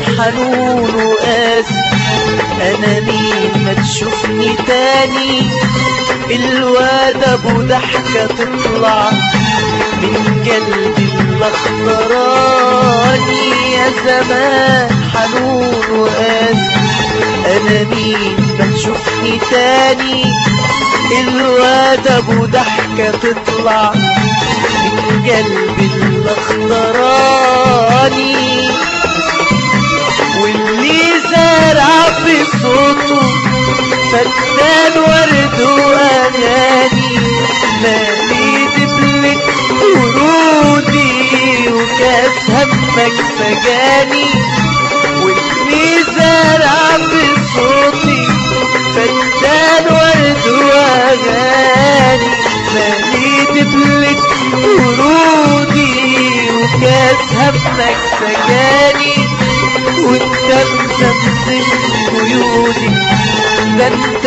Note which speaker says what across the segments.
Speaker 1: حنون وقاسي انا مين ما تشوفني تاني الواد ابو ضحكة تطلع من قلبي الاخضراني يا زمان حنون وقاسي انا مين ما تشوفني تاني الواد ابو ضحكة تطلع من قلبي الاخضراني واللي زرع في صوته فتان ورد واغاني مالي دبلة ورودي وكاس همك سجاني واللي زرع في صوتي فتان ورد واغاني مالي دبلة ورودي وكاس همك سجاني وانت مزمزم قيودي ده انت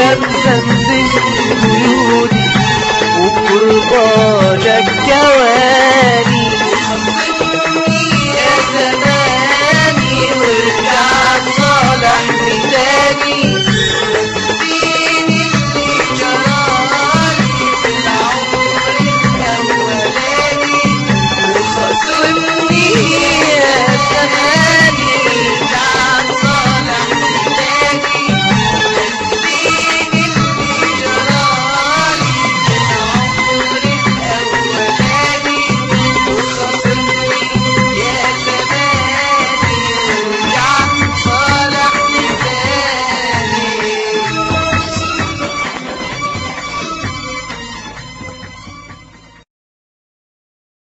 Speaker 1: مزمزم قيودي وقربانك جواني